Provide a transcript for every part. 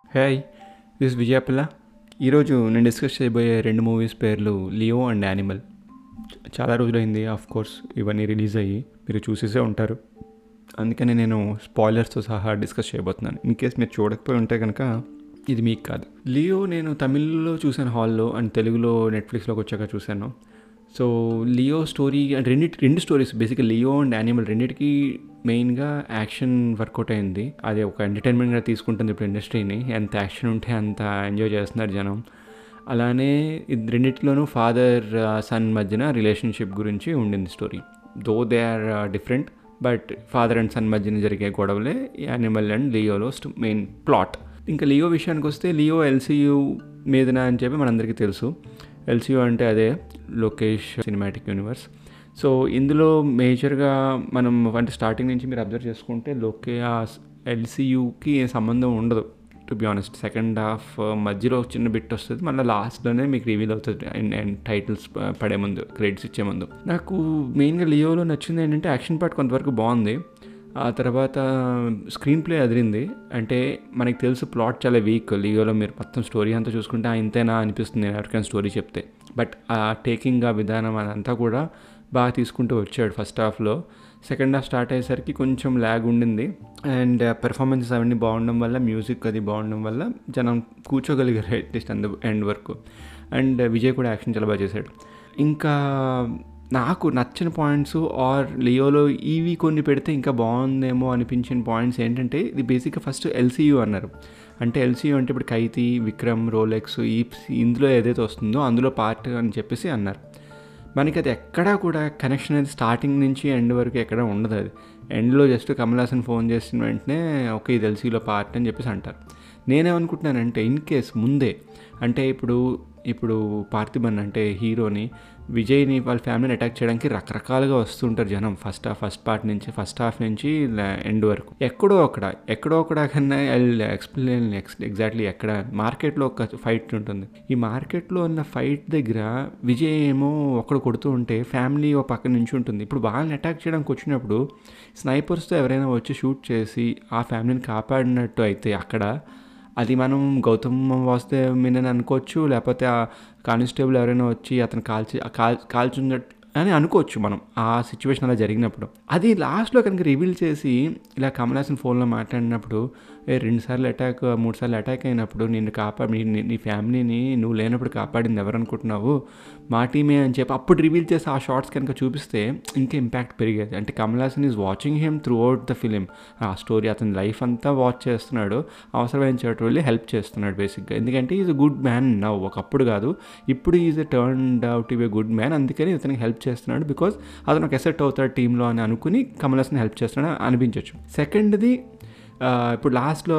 hi this విజయపిల్ల ఈరోజు నేను discuss చేయబోయే రెండు మూవీస్ పేర్లు లియో అండ్ యానిమల్ చాలా రోజులైంది ఆఫ్ కోర్స్ ఇవన్నీ రిలీజ్ అయ్యి మీరు చూసేసే ఉంటారు అందుకని నేను స్పాయిలర్స్తో సహా డిస్కస్ చేయబోతున్నాను ఇన్ కేస్ మీరు చూడకపోయి ఉంటే కనుక ఇది మీకు కాదు లియో నేను తమిళ్లో చూశాను హాల్లో అండ్ తెలుగులో నెట్ఫ్లిక్స్లోకి వచ్చాక చూశాను సో లియో స్టోరీ అండ్ రెండింటి రెండు స్టోరీస్ బేసిక్గా లియో అండ్ యానిమల్ రెండింటికి మెయిన్గా యాక్షన్ వర్కౌట్ అయింది అది ఒక ఎంటర్టైన్మెంట్గా తీసుకుంటుంది ఇప్పుడు ఇండస్ట్రీని ఎంత యాక్షన్ ఉంటే అంత ఎంజాయ్ చేస్తున్నారు జనం అలానే ఇది రెండిట్లోనూ ఫాదర్ సన్ మధ్యన రిలేషన్షిప్ గురించి ఉండింది story though they are different but father and son మధ్యన జరిగే గొడవలే యానిమల్ అండ్ లియోలో మెయిన్ ప్లాట్ ఇంకా లియో విషయానికి వస్తే లియో ఎల్సీయూ మీదన అని చెప్పి మనందరికీ తెలుసు ఎల్సీయూ అంటే అదే లోకేష్ సినిమాటిక్ యూనివర్స్ సో ఇందులో మేజర్గా మనం అంటే స్టార్టింగ్ నుంచి మీరు అబ్జర్వ్ చేసుకుంటే లోకే ఆ ఎల్సీయూకి ఏ సంబంధం ఉండదు to be honest second half మధ్యలో చిన్న బిట్ వస్తుంది మళ్ళీ లాస్ట్లోనే మీకు రివీల్ అవుతుంది అండ్ అండ్ టైటిల్స్ పడే ముందు క్రెడిట్స్ ఇచ్చే ముందు నాకు మెయిన్గా లియోలో నచ్చింది ఏంటంటే యాక్షన్ పార్ట్ కొంతవరకు బాగుంది ఆ తర్వాత స్క్రీన్ ప్లే అదిరింది అంటే మనకి తెలుసు ప్లాట్ చాలా వీక్ లియోలో మీరు మొత్తం స్టోరీ అంతా చూసుకుంటే ఆ ఇంతేనా అనిపిస్తుంది నేను ఎవరికైనా స్టోరీ చెప్తే బట్ ఆ టేకింగ్ ఆ విధానం అదంతా కూడా బాగా తీసుకుంటూ వచ్చాడు ఫస్ట్ హాఫ్లో సెకండ్ హాఫ్ స్టార్ట్ అయ్యేసరికి కొంచెం ల్యాగ్ ఉండింది అండ్ పెర్ఫార్మెన్సెస్ అవన్నీ బాగుండడం వల్ల మ్యూజిక్ అది బాగుండడం వల్ల జనం కూర్చోగలిగారు అట్లీస్ట్ అంద ఎండ్ వరకు అండ్ విజయ్ కూడా యాక్షన్ చాలా బాగా చేశాడు ఇంకా నాకు నచ్చిన పాయింట్స్ ఆర్ లియోలో ఈవి కొన్ని పెడితే ఇంకా బాగుందేమో అనిపించిన పాయింట్స్ ఏంటంటే ఇది బేసిక్గా ఫస్ట్ ఎల్సీయూ అన్నారు అంటే ఎల్సీయూ అంటే ఇప్పుడు కైతి విక్రమ్ రోలెక్స్ ఈ ఇందులో ఏదైతే వస్తుందో అందులో పార్ట్ అని చెప్పేసి అన్నారు మనకి అది ఎక్కడా కూడా కనెక్షన్ అనేది స్టార్టింగ్ నుంచి ఎండ్ వరకు ఎక్కడ ఉండదు అది ఎండ్లో జస్ట్ కమల్ హాసన్ ఫోన్ చేసిన వెంటనే ఓకే ఇది ఎల్సీలో పార్ట్ అని చెప్పేసి అంటారు నేనేమనుకుంటున్నానంటే ఇన్ కేస్ ముందే అంటే ఇప్పుడు ఇప్పుడు పార్థిబన్ అంటే హీరోని విజయ్ని వాళ్ళ ఫ్యామిలీని అటాక్ చేయడానికి రకరకాలుగా వస్తుంటారు జనం ఫస్ట్ హాఫ్ ఫస్ట్ పార్ట్ నుంచి ఫస్ట్ హాఫ్ నుంచి ఎండ్ వరకు ఎక్కడో అక్కడ ఎక్కడో అక్కడ కన్నా ఎక్స్ప్లెయిన్ ఎగ్జాక్ట్లీ ఎక్కడ మార్కెట్లో ఒక ఫైట్ ఉంటుంది ఈ మార్కెట్లో ఉన్న ఫైట్ దగ్గర విజయ్ ఏమో ఒకడు కొడుతూ ఉంటే ఫ్యామిలీ ఒక పక్క నుంచి ఉంటుంది ఇప్పుడు వాళ్ళని అటాక్ చేయడానికి వచ్చినప్పుడు స్నైపర్స్తో ఎవరైనా వచ్చి షూట్ చేసి ఆ ఫ్యామిలీని కాపాడినట్టు అయితే అక్కడ అది మనం గౌతమ్ వాసుదేవ్ మీనని అనుకోవచ్చు లేకపోతే ఆ కానిస్టేబుల్ ఎవరైనా వచ్చి అతను కాల్చి కాల్ కాల్చున్నట్టు అని అనుకోవచ్చు మనం ఆ సిచ్యువేషన్ అలా జరిగినప్పుడు అది లాస్ట్లో కనుక రివీల్ చేసి ఇలా కమల్ హాసన్ ఫోన్లో మాట్లాడినప్పుడు ఏ రెండుసార్లు అటాక్ మూడు సార్లు అటాక్ అయినప్పుడు నిన్ను కాపాడి నీ ఫ్యామిలీని నువ్వు లేనప్పుడు కాపాడింది ఎవరు అనుకుంటున్నావు మా టీమే అని చెప్పి అప్పుడు రివీల్ చేసి ఆ షార్ట్స్ కనుక చూపిస్తే ఇంకా ఇంపాక్ట్ పెరిగేది అంటే Kamal Haasan is watching him throughout the ద ఫిలిం ఆ స్టోరీ అతని లైఫ్ అంతా వాచ్ చేస్తున్నాడు అవసరమైన చోటు వెళ్ళి హెల్ప్ చేస్తున్నాడు బేసిక్గా ఎందుకంటే is a good man now ఒకప్పుడు కాదు ఇప్పుడు ఈజ్ అ టర్న్డ్ అవుట్ ఇవ్ ఏ గుడ్ మ్యాన్ అందుకని ఇతనికి హెల్ప్ చేస్తున్నాడు బికాజ్ అతను ఒక ఎసెట్ అవుతాడు టీంలో అని అనుకుని కమల్ హాసన్ హెల్ప్ చేస్తున్నాడు అనిపించవచ్చు సెకండ్ది ఇప్పుడు లాస్ట్లో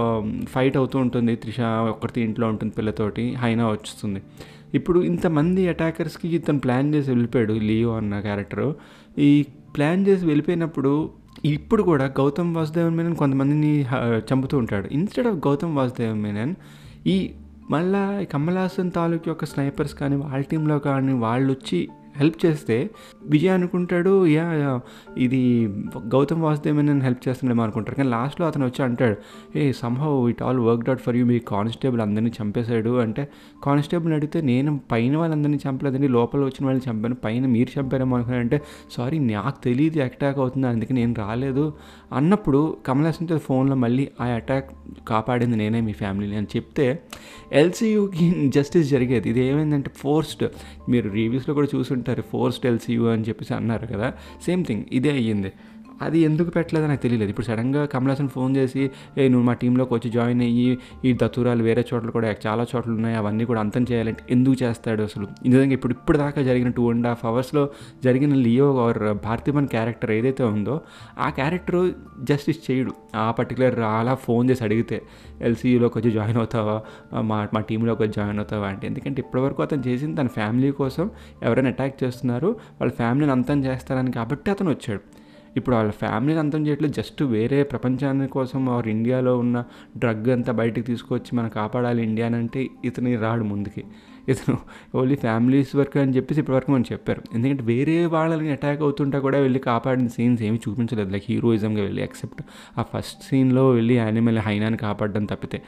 ఫైట్ అవుతూ ఉంటుంది త్రిష ఒక్కరిది ఇంట్లో ఉంటుంది పిల్లతోటి హైనా వస్తుంది ఇప్పుడు ఇంతమంది అటాకర్స్కి ఇతను ప్లాన్ చేసి వెళ్ళిపోయాడు లియో అన్న క్యారెక్టర్ ఈ ప్లాన్ చేసి వెళ్ళిపోయినప్పుడు ఇప్పుడు కూడా గౌతమ్ వాసుదేవన్ మేనన్ కొంతమందిని చంపుతూ ఉంటాడు ఇన్స్టెడ్ ఆఫ్ గౌతమ్ వాసుదేవన్ మేనన్ ఈ మళ్ళా కమల్ హాసన్ తాలూకు యొక్క స్నైపర్స్ కానీ వాళ్ళ టీంలో కానీ వాళ్ళు వచ్చి హెల్ప్ చేస్తే విజయ్ అనుకుంటాడు యా ఇది గౌతమ్ వాసుదేవ్ నేను హెల్ప్ చేస్తున్నాడేమో అనుకుంటారు కానీ లాస్ట్లో అతను వచ్చి అంటాడు a somehow it all work out for you మీ కానిస్టేబుల్ అందరినీ చంపేశాడు అంటే కానిస్టేబుల్ అడిగితే నేను పైన వాళ్ళందరినీ చంపలేదండి లోపల వచ్చిన వాళ్ళని చంపాను పైన మీరు చంపారేమో అనుకున్నాను అంటే సారీ నాకు తెలియదు అటాక్ అవుతుంది అందుకే నేను రాలేదు అన్నప్పుడు కమల్ హాసన్ ఫోన్లో మళ్ళీ ఆ అటాక్ కాపాడింది నేనే మీ ఫ్యామిలీని అని చెప్తే ఎల్సీయూకి జస్టిస్ జరిగేది ఇది ఏమైందంటే ఫోర్స్డ్ మీరు రివ్యూస్లో కూడా చూసుంటారు ఫోర్స్డ్ ఎల్సీయూ అని చెప్పేసి అన్నారు కదా సేమ్ థింగ్ ఇదే అయ్యింది అది ఎందుకు పెట్టలేదో నాకు తెలియలేదు ఇప్పుడు సడన్గా కమల్ హాసన్ ఫోన్ చేసి ఏ నువ్వు మా టీంలోకి వచ్చి జాయిన్ అయ్యి ఈ దత్తూరాలు వేరే చోట్ల కూడా చాలా చోట్ల ఉన్నాయి అవన్నీ కూడా అంతం చేయాలంటే ఎందుకు చేస్తాడు అసలు నిజంగా ఇప్పుడు ఇప్పుడు దాకా జరిగిన టూ అండ్ హాఫ్ అవర్స్లో జరిగిన లియో ఆర్ భారతీమన్ క్యారెక్టర్ ఏదైతే ఉందో ఆ క్యారెక్టర్ జస్టిస్ చేయడు ఆ పర్టికులర్ అలా ఫోన్ చేసి అడిగితే ఎల్సీయూలోకి వచ్చి జాయిన్ అవుతావా మా మా టీంలోకి వచ్చి జాయిన్ అవుతావా అంటే ఎందుకంటే ఇప్పటివరకు అతను చేసింది తన ఫ్యామిలీ కోసం ఎవరైనా అటాక్ చేస్తున్నారు వాళ్ళ ఫ్యామిలీని అంతం చేస్తారని కాబట్టి అతను వచ్చాడు ఇప్పుడు వాళ్ళ ఫ్యామిలీని అంతం చేయట్లేదు జస్ట్ వేరే ప్రపంచాన్ని కోసం ఆర్ ఇండియాలో ఉన్న డ్రగ్ అంతా బయటకు తీసుకొచ్చి మనం కాపాడాలి ఇండియా అంటే ఇతని రాడు ముందుకి ఇతను ఓన్లీ ఫ్యామిలీస్ వర్క్ అని చెప్పేసి ఇప్పటివరకు మనం చెప్పారు ఎందుకంటే వేరే వాళ్ళని అటాక్ అవుతుంటా కూడా వెళ్ళి కాపాడిన సీన్స్ ఏమి చూపించలేదు లైక్ హీరోయిజంగా వెళ్ళి ఎక్సెప్ట్ ఆ ఫస్ట్ సీన్లో వెళ్ళి యానిమల్ హైనాని కాపాడడం తప్పితే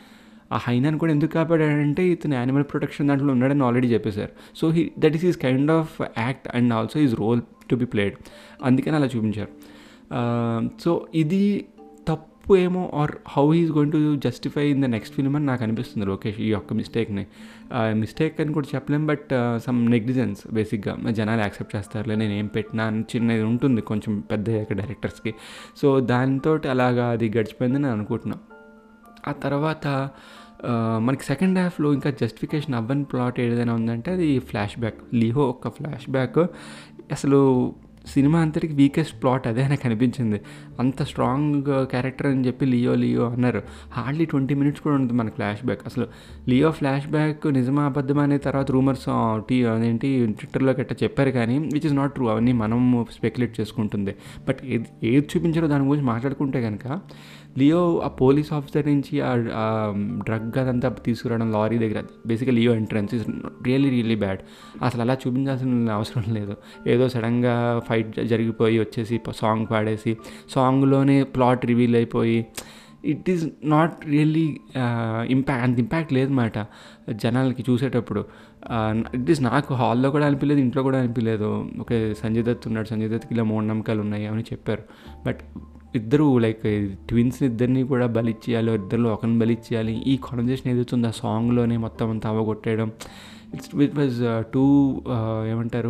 ఆ హైనాన్ కూడా ఎందుకు కాపాడాడంటే ఇతను యానిమల్ ప్రొటెక్షన్ దాంట్లో ఉన్నాడని ఆల్రెడీ చెప్పేశారు so he that is is kind of act and also is role to be played అందుకని అలా చూపించారు సో ఇది తప్పు ఏమో or how is going to justify in the next film అని నాకు అనిపిస్తుంది లోకేష్ ఈ యొక్క మిస్టేక్ని మిస్టేక్ అని కూడా చెప్పలేం బట్ సమ్ నెగ్లిజెన్స్ బేసిక్గా జనాలు యాక్సెప్ట్ చేస్తారులే నేను ఏం పెట్టినా అని చిన్నది ఉంటుంది కొంచెం పెద్ద డైరెక్టర్స్కి సో దాంతో అలాగా అది గడిచిపోయిందని నేను అనుకుంటున్నాను ఆ తర్వాత మనకి సెకండ్ హాఫ్లో ఇంకా జస్టిఫికేషన్ అవ్వని ప్లాట్ ఏదైనా ఉందంటే అది ఫ్లాష్ బ్యాక్ లిహో ఒక ఫ్లాష్ బ్యాక్ అసలు సినిమా అంతటికి వీకెస్ట్ ప్లాట్ అదే నాకు అనిపించింది అంత స్ట్రాంగ్ క్యారెక్టర్ అని చెప్పి లియో లియో అన్నారు హార్డ్లీ ట్వంటీ మినిట్స్ కూడా ఉంటుంది మన ఫ్లాష్ బ్యాక్ అసలు లియో ఫ్లాష్ బ్యాక్ నిజమా అబద్ధమా అనే తర్వాత రూమర్స్ టీ అదేంటి ట్విట్టర్లో గట్ట చెప్పారు కానీ విచ్ ఇస్ నాట్ ట్రూ అవన్నీ మనం స్పెక్యులేట్ చేసుకుంటుంది బట్ ఏది ఏది చూపించారో దాని గురించి మాట్లాడుకుంటే కనుక లియో ఆ పోలీస్ ఆఫీసర్ నుంచి ఆ డ్రగ్ అదంతా తీసుకురావడం లారీ దగ్గర బేసిక్గా Leo entrance is really really bad అసలు అలా చూపించాల్సిన అవసరం లేదు ఏదో సడన్గా ఫైట్ జరిగిపోయి వచ్చేసి సాంగ్ పాడేసి సాంగ్లోనే ప్లాట్ రివీల్ అయిపోయి it is not really impact అంత ఇంపాక్ట్ లేదన్నమాట జనాలకి చూసేటప్పుడు ఇట్ ఈస్ నాకు హాల్లో కూడా అనిపించలేదు ఇంట్లో కూడా అనిపించలేదు ఓకే సంజయ్ దత్ ఉన్నాడు సంజయ్ దత్కి ఇలా మూఢనమ్మకాలు ఉన్నాయి అని చెప్పారు బట్ ఇద్దరు లైక్ ట్విన్స్ ఇద్దరిని కూడా బలిచ్చేయాలి ఇద్దరిలో ఒకరిని బలిచ్చేయాలి ఈ కాన్వర్జేషన్ ఏదైతుందో ఆ సాంగ్లోనే మొత్తం అంతా అవగొట్టేయడం ఇట్స్ ఇట్ వాజ్ టూ ఏమంటారు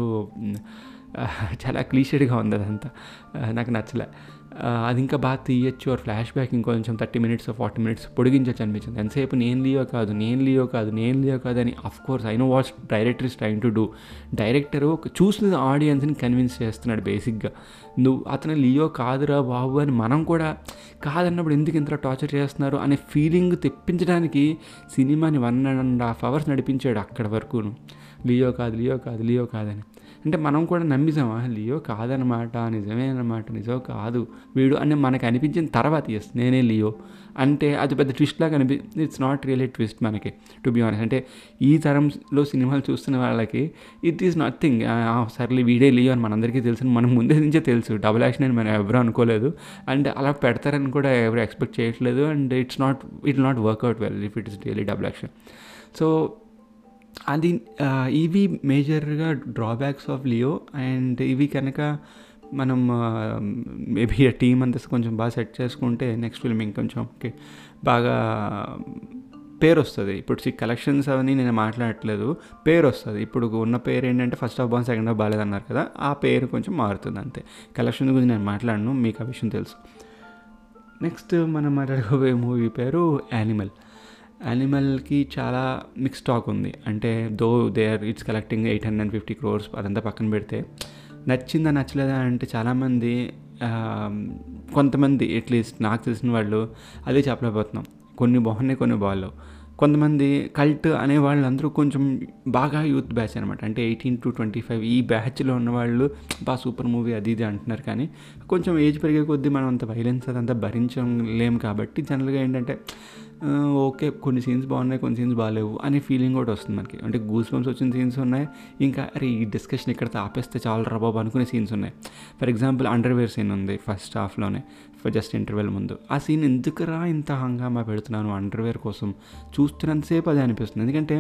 చాలా క్లీషెడ్గా ఉంది అదంతా నాకు నచ్చలే అది ఇంకా బాగా తీయచ్చు ఆర్ ఫ్లాష్ బ్యాక్ ఇంకొంచెం థర్టీ మినిట్స్ ఫార్టీ మినిట్స్ పొడిగించవచ్చు అనిపించింది ఎంతసేపు నేను లియో కాదు నేను లియో కాదు నేను లియో కాదు అని of course I know what's director is trying to do director చూసిన ఆడియన్స్ని కన్విన్స్ చేస్తున్నాడు బేసిక్గా నువ్వు అతను లియో కాదురా బాబు అని మనం కూడా కాదన్నప్పుడు ఎందుకు ఇంత టార్చర్ చేస్తున్నారు అనే ఫీలింగ్ తెప్పించడానికి సినిమాని వన్ అండ్ హాఫ్ అవర్స్ నడిపించాడు అక్కడ వరకును లియో కాదు లియో కాదు లియో కాదని అంటే మనం కూడా నమ్మిసామా లియో కాదనమాట నిజమే అనమాట నిజం కాదు వీడు అని మనకు అనిపించిన తర్వాత ఎస్ నేనే లియో అంటే అది పెద్ద ట్విస్ట్ లాగా అనిపి ఇట్స్ నాట్ రియలీ ట్విస్ట్ మనకి టు బి ఆనెస్ట్ అంటే ఈ తరంలో సినిమాలు చూస్తున్న వాళ్ళకి ఇట్ ఈస్ నథింగ్ సర్లే వీడే లియో అని మనందరికీ తెలుసు మనం ముందే నుంచే తెలుసు డబుల్ యాక్షన్ అని మనం ఎవరు అనుకోలేదు అండ్ అలా పెడతారని కూడా ఎవరు ఎక్స్పెక్ట్ చేయట్లేదు and it's not it not work out well if it is really double action so అది ఇవి మేజర్గా డ్రాబ్యాక్స్ ఆఫ్ లియో అండ్ ఇవి కనుక మనం మేబీ ఆ టీం అంతా కొంచెం బాగా సెట్ చేసుకుంటే నెక్స్ట్ ఫిల్మ్ ఇంకొంచెం ఓకే బాగా పేరు వస్తుంది ఇప్పుడు సి కలెక్షన్స్ అవన్నీ నేను మాట్లాడట్లేదు పేరు వస్తుంది ఇప్పుడు ఉన్న పేరు ఏంటంటే ఫస్ట్ హాఫ్ బాగుంది సెకండ్ హాఫ్ బాగాలేదన్నారు కదా ఆ పేరు కొంచెం మారుతుంది అంతే కలెక్షన్ గురించి నేను మాట్లాడను మీకు ఆ విషయం తెలుసు నెక్స్ట్ మనం మాట్లాడుకోబోయే మూవీ పేరు యానిమల్ యానిమల్కి చాలా మిక్స్ టాక్ ఉంది అంటే though they are it's collecting eight hundred and fifty crores అదంతా పక్కన పెడితే నచ్చిందా నచ్చలేదా అంటే చాలామంది కొంతమంది అట్లీస్ట్ నాకు తెలిసిన వాళ్ళు అదే చెప్పలేకపోతున్నాం కొన్ని బాగున్నాయి కొన్ని బాగాలేవు కొంతమంది కల్ట్ అనే వాళ్ళందరూ కొంచెం బాగా యూత్ బ్యాచ్ అనమాట అంటే ఎయిటీన్ టు ట్వంటీ ఫైవ్ ఈ బ్యాచ్లో ఉన్న వాళ్ళు బాగా సూపర్ మూవీ అది ఇది అంటున్నారు కానీ కొంచెం ఏజ్ పెరిగే కొద్దీ మనం అంత వైలెన్స్ అదంతా భరించలేము కాబట్టి జనరల్గా ఏంటంటే ఓకే కొన్ని సీన్స్ బాగున్నాయి కొన్ని సీన్స్ బాగాలేవు అనే ఫీలింగ్ కూడా వస్తుంది మనకి అంటే గూస్ బంప్స్ వచ్చిన సీన్స్ ఉన్నాయి ఇంకా అరే ఈ డిస్కషన్ ఇక్కడ ఆపేస్తే చాలా రబాబు అనుకునే సీన్స్ ఉన్నాయి ఫర్ ఎగ్జాంపుల్ అండర్వేర్ సీన్ ఉంది ఫస్ట్ హాఫ్లోనే జస్ట్ ఇంటర్వెల్ ముందు ఆ సీన్ ఎందుకురా ఇంత హంగామా పెడుతున్నాను అండర్వేర్ కోసం చూస్తున్నంతసేపు అది అనిపిస్తుంది ఎందుకంటే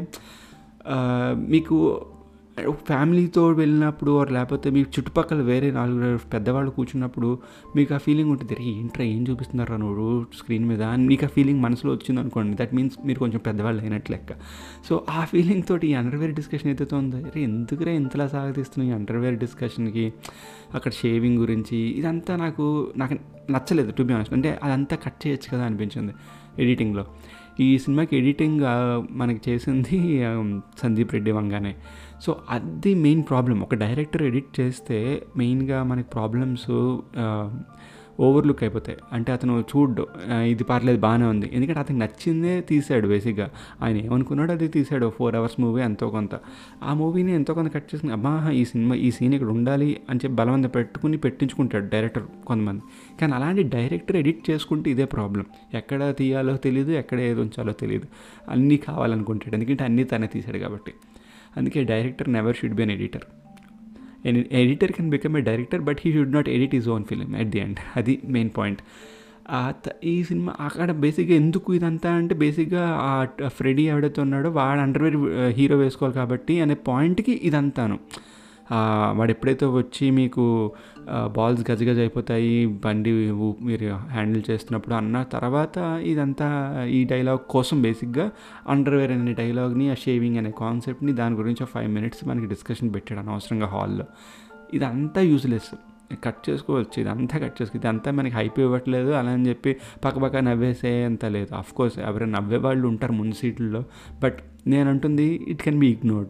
మీకు ఫ్యామిలీతో వెళ్ళినప్పుడు లేకపోతే మీ చుట్టుపక్కల వేరే నాలుగు పెద్దవాళ్ళు కూర్చున్నప్పుడు మీకు ఆ ఫీలింగ్ ఉంటుంది రే ఏంట్రా ఏం చూపిస్తున్నారా నువ్వు స్క్రీన్ మీద అని మీకు ఆ ఫీలింగ్ మనసులో వచ్చింది అనుకోండి దట్ మీన్స్ మీరు కొంచెం పెద్దవాళ్ళు అయినట్లు లెక్క సో ఆ ఫీలింగ్ తోటి ఈ అండర్వేర్ డిస్కషన్ ఏదైతే ఉందో రే ఎందుకురా ఇంతలా సాగతీస్తున్నాయి ఈ అండర్వేర్ డిస్కషన్కి అక్కడ షేవింగ్ గురించి ఇదంతా నాకు నాకు నచ్చలేదు టు బి ఆనెస్ట్ అంటే అదంతా కట్ చేయొచ్చు కదా అనిపించింది ఎడిటింగ్లో ఈ సినిమాకి ఎడిటింగ్ మనకి చేసింది సందీప్ రెడ్డి వంగానే సో అది మెయిన్ ప్రాబ్లం ఒక డైరెక్టర్ ఎడిట్ చేస్తే మెయిన్గా మనకి ప్రాబ్లమ్స్ ఓవర్లుక్ అయిపోతాయి అంటే అతను చూడ్డు ఇది పర్లేదు బాగానే ఉంది ఎందుకంటే అతనికి నచ్చిందే తీసాడు బేసిక్గా ఆయన ఏమనుకున్నాడో అది తీసాడు ఫోర్ అవర్స్ మూవీ ఎంతో కొంత ఆ మూవీని ఎంతో కొంత కట్ చేసుకుని అమ్మా ఈ సినిమా ఈ సీన్ ఇక్కడ ఉండాలి అని చెప్పి బలవంత పెట్టుకుని పెట్టించుకుంటాడు డైరెక్టర్ కొంతమంది కానీ అలాంటి డైరెక్టర్ ఎడిట్ చేసుకుంటే ఇదే ప్రాబ్లం ఎక్కడ తీయాలో తెలియదు ఎక్కడ ఏది ఉంచాలో తెలియదు అన్నీ కావాలనుకుంటాడు ఎందుకంటే అన్నీ తనే తీశాడు కాబట్టి అందుకే director never should be an editor editor can become a director but he should not edit is own film at the end అది మెయిన్ పాయింట్ ఆ త- ఈ సినిమా అక్కడ బేసిక్గా ఎందుకు ఇదంతా అంటే బేసిక్గా ఆ ట- ఫ్రెడీ ఎవడైతే ఉన్నాడో వాడు అండర్వేర్ హీరో వేసుకోవాలి కాబట్టి అనే పాయింట్కి ఇదంతాను ఆ, వాడు ఎప్పుడైతే వచ్చి మీకు బాల్స్ గజగజ అయిపోతాయి బండి ఊ- మీరు హ్యాండిల్ చేస్తున్నప్పుడు అన్న తర్వాత ఇదంతా ఈ డైలాగ్ కోసం బేసిక్గా అండర్వేర్ అనే డైలాగ్ని ఆ షేవింగ్ అనే కాన్సెప్ట్ని దాని గురించి ఒక ఫైవ్ మినిట్స్ మనకి డిస్కషన్ పెట్టాడు అనవసరంగా హాల్లో ఇదంతా యూజ్లెస్ కట్ చేసుకోవచ్చు ఇదంతా కట్ చేసుకో ఇదంతా మనకి హైప్ ఇవ్వట్లేదు అలా అని చెప్పి పక్క పక్క నవ్వేసే అంత లేదు అఫ్ కోర్స్ ఎవరైనా నవ్వే వాళ్ళు ఉంటారు ముందు సీట్లలో బట్ నేను అంటుంది it can be ignored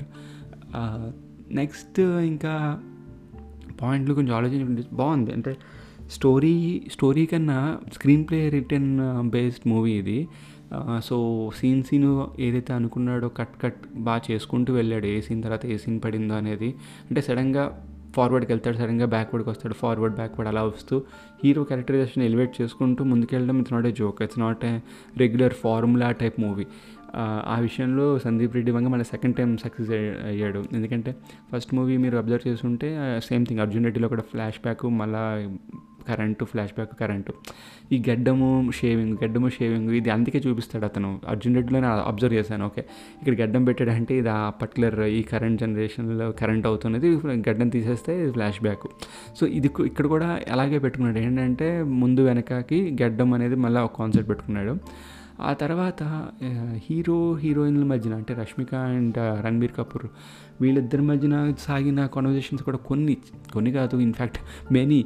next ఇంకా పాయింట్లు కొంచెం ఆలోచించుకుంటే బాగుంది అంటే స్టోరీ స్టోరీ కన్నా screenplay written based movie ఇది సో సీన్ సీన్ ఏదైతే అనుకున్నాడో కట్ కట్ బాగా చేసుకుంటూ వెళ్ళాడు ఏ సీన్ తర్వాత ఏ సీన్ పడిందో అనేది అంటే సడన్గా ఫార్వర్డ్కి వెళ్తాడు సడన్గా బ్యాక్వర్డ్కి వస్తాడు ఫార్వర్డ్ బ్యాక్వర్డ్ అలా వస్తూ హీరో క్యారెక్టరైజేషన్ ఎలివేట్ చేసుకుంటూ ముందుకెళ్ళడం it's not a joke it's not a regular formula type movie ఆ విషయంలో సందీప్ రెడ్డి వంగ మన సెకండ్ టైం సక్సెస్ అయ్యాడు ఎందుకంటే ఫస్ట్ మూవీ మీరు అబ్జర్వ్ చేస్తుంటే సేమ్ థింగ్ అర్జున్ రెడ్డిలో కూడా ఫ్లాష్ బ్యాక్ మళ్ళా కరెంటు ఫ్లాష్ బ్యాక్ కరెంటు ఈ గడ్డము షేవింగ్ గడ్డము షేవింగ్ ఇది అందుకే చూపిస్తాడు అతను అర్జున్ రెడ్డిలో నేను అబ్జర్వ్ చేశాను ఓకే ఇక్కడ గడ్డం పెట్టాడంటే ఇది ఆ పర్టికులర్ ఈ కరెంట్ జనరేషన్లో కరెంట్ అవుతున్నది గడ్డం తీసేస్తే ఫ్లాష్ బ్యాక్ సో ఇది కు- ఇక్కడ కూడా అలాగే పెట్టుకున్నాడు ఏంటంటే ముందు వెనకకి గడ్డం అనేది మళ్ళీ ఒక కాన్సెప్ట్ పెట్టుకున్నాడు ఆ తర్వాత ఆ, హీరో హీరోయిన్ల మధ్యన అంటే రష్మిక అండ్ ఆ, రణబీర్ కపూర్ వీళ్ళిద్దరి మధ్యన సాగిన కాన్వర్జేషన్స్ కూడా కొన్ని కొన్ని కాదు ఇన్ఫ్యాక్ట్ మెనీ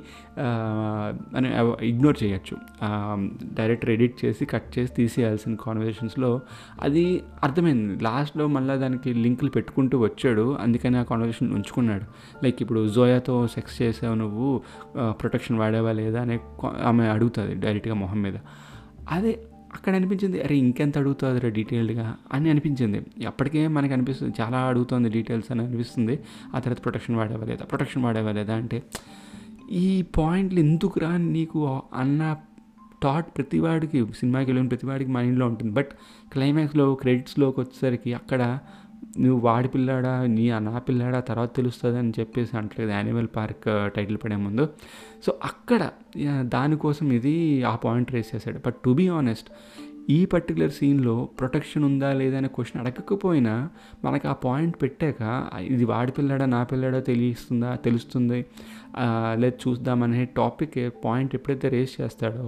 అని ఇగ్నోర్ చేయొచ్చు డైరెక్ట్ ఎడిట్ చేసి కట్ చేసి తీసేయాల్సిన కాన్వర్జేషన్స్లో అది అర్థమైంది లాస్ట్లో మళ్ళీ దానికి లింకులు పెట్టుకుంటూ వచ్చాడు అందుకని ఆ కాన్వర్జేషన్ ఉంచుకున్నాడు లైక్ ఇప్పుడు జోయాతో సెక్స్ చేసావు నువ్వు ప్రొటెక్షన్ వాడేవా లేదా అనే కా- ఆమె అడుగుతుంది డైరెక్ట్గా మొహం మీద అదే అక్కడ అనిపించింది అరే ఇంకెంత అడుగుతుంది రా డీటెయిల్డ్గా అని అనిపించింది అప్పటికే మనకి అనిపిస్తుంది చాలా అడుగుతుంది డీటెయిల్స్ అని అనిపిస్తుంది ఆ తర్వాత ప్రొటెక్షన్ వాడేవా లేదా ప్రొటెక్షన్ వాడేవా లేదా అంటే ఈ పాయింట్లు ఎందుకురా నీకు అన్న థాట్ ప్రతివాడికి సినిమాకి వెళ్ళిన ప్రతివాడికి మైండ్లో ఉంటుంది బట్ క్లైమాక్స్లో క్రెడిట్స్లోకి వచ్చేసరికి అక్కడ నువ్వు వాడి పిల్లాడా నీ నా పిల్లాడా తర్వాత తెలుస్తుంది అని చెప్పేసి అంటలేదు యానిమల్ పార్క్ టైటిల్ పడే ముందు సో అక్కడ యా, దానికోసం ఇది ఆ పాయింట్ రేస్ చేశాడు బట్ టు బీ ఆనెస్ట్ ఈ పర్టికులర్ సీన్లో ప్రొటెక్షన్ ఉందా లేదా అనే క్వశ్చన్ అడగకపోయినా మనకు ఆ పాయింట్ పెట్టాక ఇది వాడి పిల్లాడా నా పిల్లాడా తెలియస్తుందా తెలుస్తుంది ఆ, లేదు చూద్దామనే టాపిక్ పాయింట్ ఎప్పుడైతే రేస్ చేస్తాడో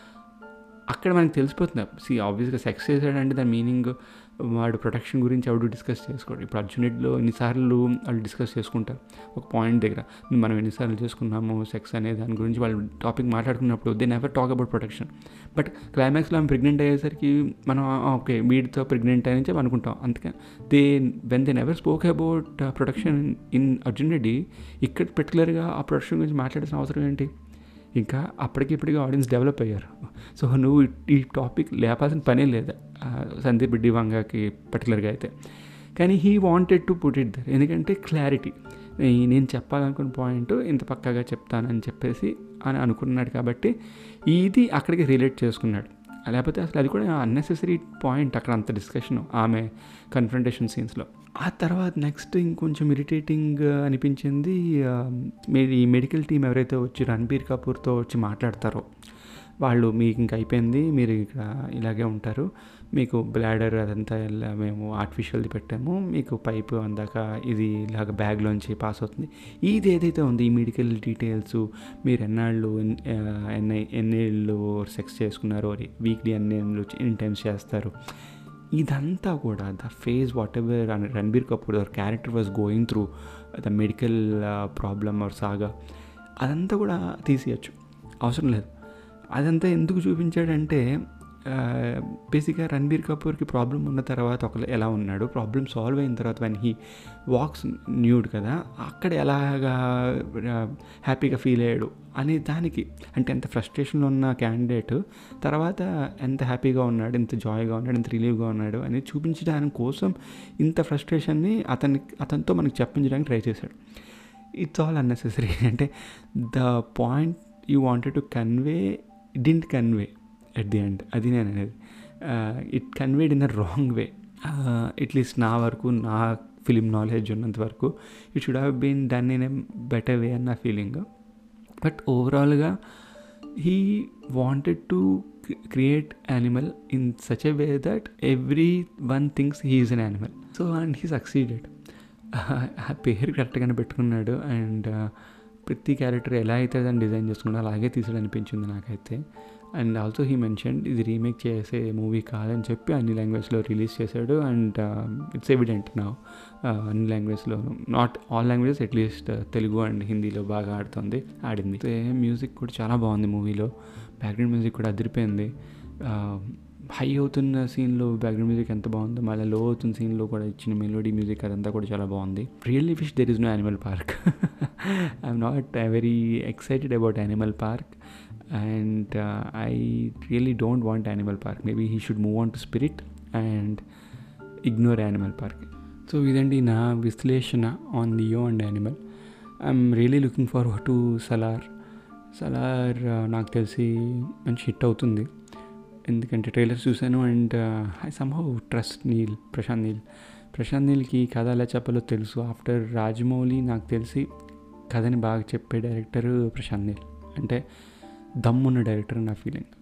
అక్కడ మనకు తెలిసిపోతుంది సి ఆబ్వియస్గా సెక్స్ చేశాడంటే దాని మీనింగ్ వాడు ప్రొటెక్షన్ గురించి ఎవడు డిస్కస్ చేసుకోడు ఇప్పుడు అర్జున్ రెడ్డిలో ఎన్నిసార్లు వాళ్ళు డిస్కస్ చేసుకుంటారు ఒక పాయింట్ దగ్గర మనం ఎన్నిసార్లు చేసుకున్నాము సెక్స్ అనే దాని గురించి వాళ్ళు టాపిక్ మాట్లాడుకున్నప్పుడు they never talk about protection but క్లైమాక్స్లో ఆమె ప్రెగ్నెంట్ అయ్యేసరికి మనం ఓకే వీడితో ప్రెగ్నెంట్ అని చెప్పి అనుకుంటాం అందుకని they when they never spoke about protection in Arjun Reddy ఇక్కడ పర్టికులర్గా ఆ ప్రొటెక్షన్ గురించి మాట్లాడాల్సిన అవసరం ఏంటి ఇంకా అప్పటికిప్పటికి ఆడియన్స్ డెవలప్ అయ్యారు సో నువ్వు ఈ టాపిక్ లేపాల్సిన పనే లేదు ఆ, సందీప్ రెడ్డి వంగకి పర్టికులర్గా అయితే కానీ he wanted to put it there ఎందుకంటే క్లారిటీ నేను చెప్పాలనుకున్న పాయింట్ ఇంత పక్కాగా చెప్తానని చెప్పేసి అని అనుకున్నాడు కాబట్టి ఇది అక్కడికి రిలేట్ చేసుకున్నాడు లేకపోతే అసలు అది కూడా అన్నెసెసరీ పాయింట్ అక్కడ అంత డిస్కషన్ ఆమె కన్ఫ్రంటేషన్ సీన్స్లో ఆ తర్వాత నెక్స్ట్ ఇంకొంచెం ఇరిటేటింగ్ అనిపించింది ఆ, మీ- ఈ మెడికల్ టీం ఎవరైతే వచ్చి రణబీర్ కపూర్తో వచ్చి మాట్లాడతారో వాళ్ళు మీకు ఇంక అయిపోయింది మీరు ఇక్కడ ఇలాగే ఉంటారు మీకు బ్లాడర్ అదంతా ఇలా మేము ఆర్టిఫిషియల్ది పెట్టాము మీకు పైపు అందాక ఇది ఇలాగ బ్యాగ్లోంచి పాస్ అవుతుంది ఇది ఏదైతే ఉంది ఈ మెడికల్ డీటెయిల్స్ మీరు ఎన్నాళ్ళు ఎన్- ఆ, ఎన్ని ఎన్నేళ్ళు సెక్స్ చేసుకున్నారు వీక్లీ ఎన్ని ఎన్ని టైమ్స్ చేస్తారు ఇదంతా కూడా the phase whatever Ranbir Kapoor their character was going through the medical problem or saga అదంతా కూడా తీసేయచ్చు అవసరం లేదు అదంతా ఎందుకు చూపించాడంటే బేసిక్గా రణబీర్ కపూర్కి ప్రాబ్లం ఉన్న తర్వాత ఒక ఎలా ఉన్నాడు ప్రాబ్లం సాల్వ్ అయిన తర్వాత వన్ హీ వాక్స్ న్యూడ్ కదా అక్కడ ఎలాగా హ్యాపీగా ఫీల్ అయ్యాడు అనే దానికి అంటే ఎంత ఫ్రస్ట్రేషన్లో ఉన్న క్యాండిడేట్ తర్వాత ఎంత హ్యాపీగా ఉన్నాడు ఎంత జాయ్గా ఉన్నాడు ఎంత రిలీవ్గా ఉన్నాడు అనేది చూపించడానికి కోసం ఇంత ఫ్రస్ట్రేషన్ని అతని అతనితో మనకి చెప్పించడానికి ట్రై చేశాడు ఇట్స్ ఆల్ అన్నెసెసరీ అంటే the point you wanted to convey didn't convey at the end అది నేను అనేది it conveyed in a wrong way at least నా వరకు నా ఫిలిం నాలెడ్జ్ ఉన్నంత వరకు it should have been done in a better way అన్న ఫీలింగ్ బట్ ఓవరాల్గా he wanted to c- create animal in such a way that everyone thinks he is an animal so and he succeeded ఆ పేరు కరెక్ట్గానే పెట్టుకున్నాడు and ప్రతి character ఎలా అయితే దాన్ని డిజైన్ చేసుకున్నాడో అలాగే తీసాడు అనిపించింది నాకైతే అండ్ ఆల్సో హీ మెన్షన్ ఇది రీమేక్ చేసే మూవీ కాదని చెప్పి అన్ని లాంగ్వేజ్లో రిలీజ్ చేశాడు అండ్ ఇట్స్ ఎవిడెంట్ నా అన్ని లాంగ్వేజ్లో not all languages at least Telugu and హిందీలో బాగా ఆడుతుంది ఆడింది మ్యూజిక్ కూడా చాలా బాగుంది మూవీలో బ్యాక్గ్రౌండ్ మ్యూజిక్ కూడా అదిరిపోయింది హై అవుతున్న సీన్లో బ్యాక్గ్రౌండ్ మ్యూజిక్ ఎంత బాగుందో మళ్ళీ లో అవుతున్న సీన్లో కూడా ఇచ్చిన మెలోడీ మ్యూజిక్ అదంతా కూడా చాలా బాగుంది really wish there is no Animal Park I'm not very excited about Animal Park and I really don't want Animal Park maybe he should move on to Spirit and ignore Animal Park so ఇదండి నా విశ్లేషణ on Leo and Animal I'm really looking forward to Salaar Salaar నాకు తెలిసి మంచి hit అవుతుంది ఎందుకంటే trailers చూశాను and I somehow trust Neel Prashanth Neel Prashanth నీల్కి కథ ఎలా చెప్పాలో తెలుసు ఆఫ్టర్ రాజమౌళి నాకు తెలిసి కథని బాగా చెప్పే డైరెక్టర్ ప్రశాంత్ నీల్ అంటే దమ్మున్న డైరెక్టర్ నా ఫీలింగ్